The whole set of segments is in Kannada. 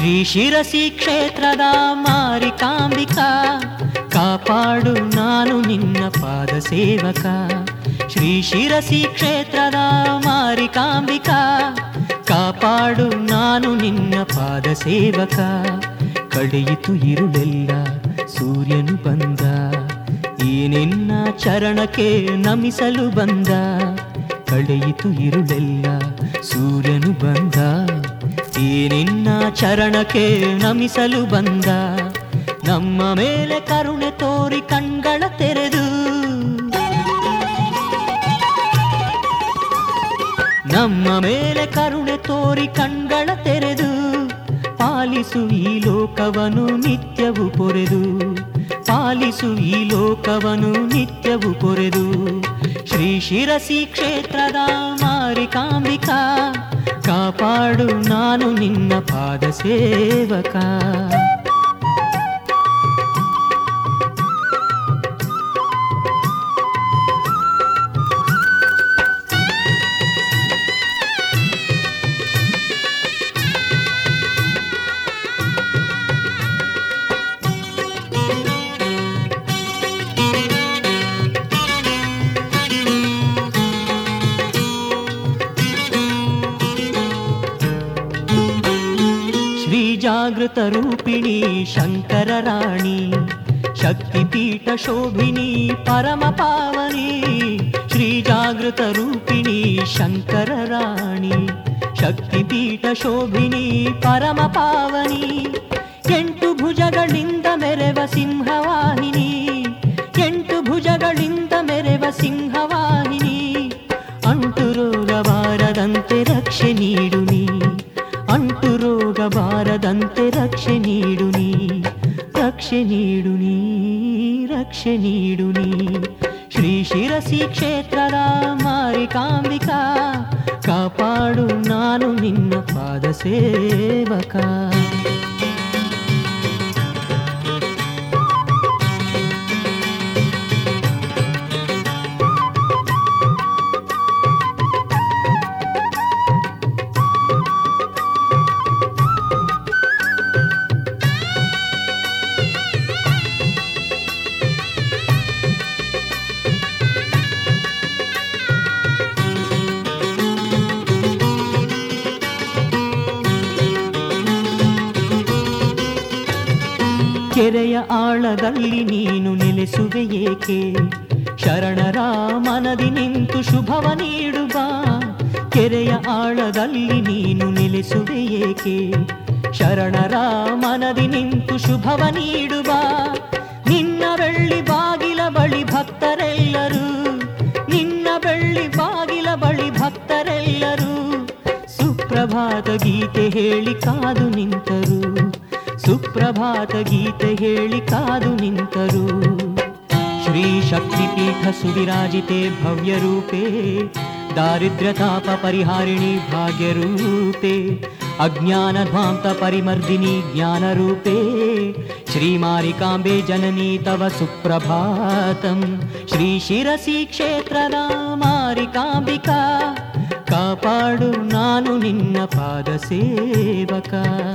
ಶ್ರೀ ಶಿರಸಿ ಕ್ಷೇತ್ರದ ಮಾರಿಕಾಂಬಿಕಾ ಕಾಪಾಡು ನಾನು ನಿನ್ನ ಪಾದ ಸೇವಕ ಶ್ರೀ ಶಿರಸಿ ಕ್ಷೇತ್ರದ ಮಾರಿಕಾಂಬಿಕಾ ಕಾಪಾಡು ನಾನು ನಿನ್ನ ಪಾದ ಸೇವಕ ಕಳೆಯಿತು ಇರುಳೆಲ್ಲ ಸೂರ್ಯನು ಬಂದ ಈ ನಿನ್ನ ಚರಣಕ್ಕೆ ನಮಿಸಲು ಬಂದ ಕಳೆಯಿತು ಇರುಳೆಲ್ಲ ಸೂರ್ಯನು ಬಂದ ಈ ನಿನ್ನ ಚರಣಕ್ಕೆ ನಮಿಸಲು ಬಂದ ನಮ್ಮ ಮೇಲೆ ಕರುಣೆ ತೋರಿ ಕಣ್ಗಳ ತೆರೆದು ನಮ್ಮ ಮೇಲೆ ಕರುಣೆ ತೋರಿ ಕಣ್ಗಳ ತೆರೆದು ಪಾಲಿಸು ಈ ಲೋಕವನು ನಿತ್ಯವು ಪೊರೆದು ಪಾಲಿಸು ಈ ಲೋಕವನು ನಿತ್ಯವು ಪೊರೆದು ಶ್ರೀ ಶಿರಸಿ ಕ್ಷೇತ್ರದ ಮಾರಿಕಾಂಬಿಕಾ ಕಾಪಾಡು ನಾನು ನಿನ್ನ ಪಾದ ಸೇವಕ ಶ್ರೀ ಜಾಗೃತ ರೂಪಿಣಿ ಶಂಕರ ರಾಣಿ ಶಕ್ತಿಪೀಠ ಶೋಭಿನಿ ಪರಮ ಪಾವನಿ ಶ್ರೀ ಜಾಗೃತ ರೂಪಿಣಿ ಶಂಕರ ರಾಣಿ ಶಕ್ತಿಪೀಠ ಶೋಭಿನಿ ಪರಮ ಪಾವನಿ ಎಂಟು ಭುಜಗಳಿಂದ ಮೆರೆವ ಸಿಂಹವಾಹಿನಿ ಎಂಟು ಭುಜಗಳಿಂದ ಮೆರೆವ ಸಿಂಹವಾಹಿನಿ ಅಂಟು ರೋಗ ಬಾರದಂತೆ ರಕ್ಷೆ ನೀಡು ನೀ ಅಂಟು ರೋಗ ಬಾರದಂತೆ ರಕ್ಷೆ ನೀಡು ನೀ ರಕ್ಷೆ ನೀಡು ನೀ ರಕ್ಷೆ ನೀಡು ನೀ ಶ್ರೀ ಶಿರಸಿ ಕ್ಷೇತ್ರದ ಮಾರಿಕಾಂಬಿಕಾ ಕಾಪಾಡು ನಾನು ನಿನ್ನ ಪಾದ ಸೇವಕ ಕೆರೆಯ ಆಳದಲ್ಲಿ ನೀನು ನೆಲೆಸುವೆ ಏಕೆ ಶರಣರ ಮನದಿ ನಿಂತು ಶುಭವ ನೀಡುವ ಕೆರೆಯ ಆಳದಲ್ಲಿ ನೀನು ನೆಲೆಸುವೆ ಏಕೆ ಶರಣರ ಮನದಿ ನಿಂತು ಶುಭವ ನೀಡುವ ನಿನ್ನ ಬೆಳ್ಳಿ ಬಾಗಿಲ ಬಳಿ ಭಕ್ತರೆಲ್ಲರೂ ನಿನ್ನ ಬೆಳ್ಳಿ ಬಾಗಿಲ ಬಳಿ ಭಕ್ತರೆಲ್ಲರೂ ಸುಪ್ರಭಾತ ಗೀತೆ ಹೇಳಿ ಕಾದು ನಿಂತರು ಸುಪ್ರಭಾತ ಗೀತೆ ಹೇಳಿ ಕಾದು ನಿಂತರು ಶ್ರೀ ಶಕ್ತಿಪೀಠ ಸುವಿರಾಜಿತೆ ಭವ್ಯರೂಪೇ ದಾರಿದ್ರ್ಯತಾಪ ಪರಿಹಾರಿಣಿ ಭಾಗ್ಯರೂಪೇ ಅಜ್ಞಾನಧ್ವಾಂತ ಪರಿಮರ್ದಿನಿ ಜ್ಞಾನರೂಪೇ ಶ್ರೀಮಾರಿಕಾಂಬೆ ಜನನಿ ತವ ಸುಪ್ರಭಾತಂ ಶ್ರೀ ಶಿರಸಿ ಕ್ಷೇತ್ರದ ಮಾರಿಕಾಂಬಿಕಾ ಕಾಪಾಡು ನಾನು ನಿನ್ನ ಪಾದ ಸೇವಕ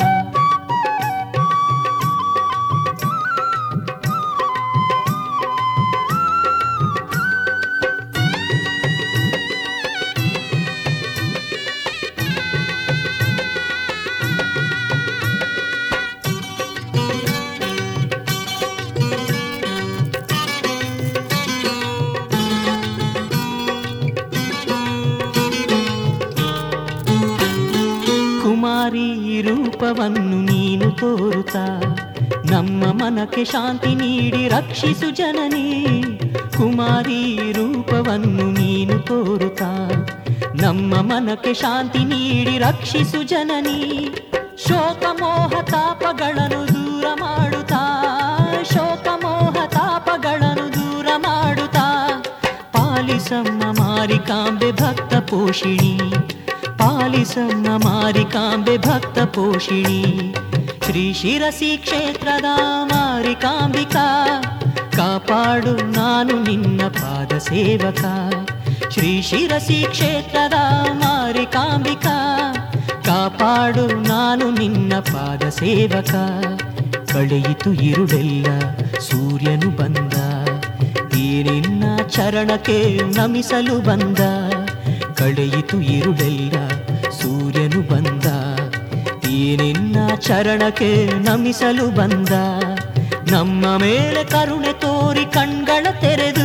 ಕುಮಾರಿ ರೂಪವನ್ನು ನೀನು ತೋರುತ್ತಾ ನಮ್ಮ ಮನಕ್ಕೆ ಶಾಂತಿ ನೀಡಿ ರಕ್ಷಿಸು ಜನನಿ ಕುಮಾರಿ ರೂಪವನ್ನು ನೀನು ತೋರುತ್ತಾ ನಮ್ಮ ಮನಕ್ಕೆ ಶಾಂತಿ ನೀಡಿ ರಕ್ಷಿಸು ಜನನಿ ಶೋಕ ಮೋಹ ತಾಪಗಳನ್ನು ದೂರ ಮಾಡುತ್ತಾ ಶೋಕ ಮೋಹ ತಾಪಗಳನ್ನು ದೂರ ಮಾಡುತ್ತಾ ಪಾಲಿಸಮ್ಮ ಮಾರಿಕಾಂಬೆ ಭಕ್ತ ಪೋಷಿಣಿ ಪಾಲಿಸಮ್ಮ ಮಾರಿಕಾಂಬೆ ಭಕ್ತ ಪೋಷಿಣಿ ಶ್ರೀ ಶಿರಸಿ ಕ್ಷೇತ್ರದ ಮಾರಿಕಾಂಬಿಕಾ ಕಾಪಾಡು ನಾನು ನಿನ್ನ ಪಾದ ಸೇವಕ ಶ್ರೀ ಶಿರಸಿ ಕ್ಷೇತ್ರದ ಮಾರಿಕಾಂಬಿಕಾ ಕಾಪಾಡು ನಾನು ನಿನ್ನ ಪಾದ ಸೇವಕ ಕಳೆಯಿತು ಇರುಳೆಲ್ಲ ಸೂರ್ಯನು ಬಂದ ಈ ನಿನ್ನ ಚರಣಕ್ಕೆ ನಮಿಸಲು ಬಂದ ಕಳೆಯಿತು ಇರುಳೆಲ್ಲ ಸೂರ್ಯನು ಬಂದ ಈ ನಿನ್ನ ಚರಣಕ್ಕೆ ನಮಿಸಲು ಬಂದ ನಮ್ಮ ಮೇಲೆ ಕರುಣೆ ತೋರಿ ಕಣ್ಗಳ ತೆರೆದು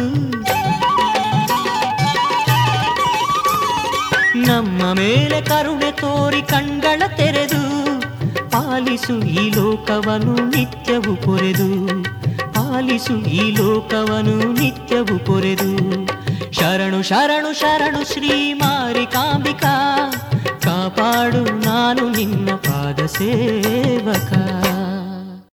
ನಮ್ಮ ಮೇಲೆ ಕರುಣೆ ತೋರಿ ಕಣ್ಗಳ ತೆರೆದು ಪಾಲಿಸು ಈ ಲೋಕವನು ನಿತ್ಯವು ಪೊರೆದು ಪಾಲಿಸು ಈ ಲೋಕವನು ನಿತ್ಯವು ಪೊರೆದು ಶರಣು ಶರಣು ಶರಣು ಶ್ರೀ ಮಾರಿಕಾಂಬಿಕಾ ಕಾಪಾಡು ನಾನು ನಿನ್ನ ಪಾದ ಸೇವಕ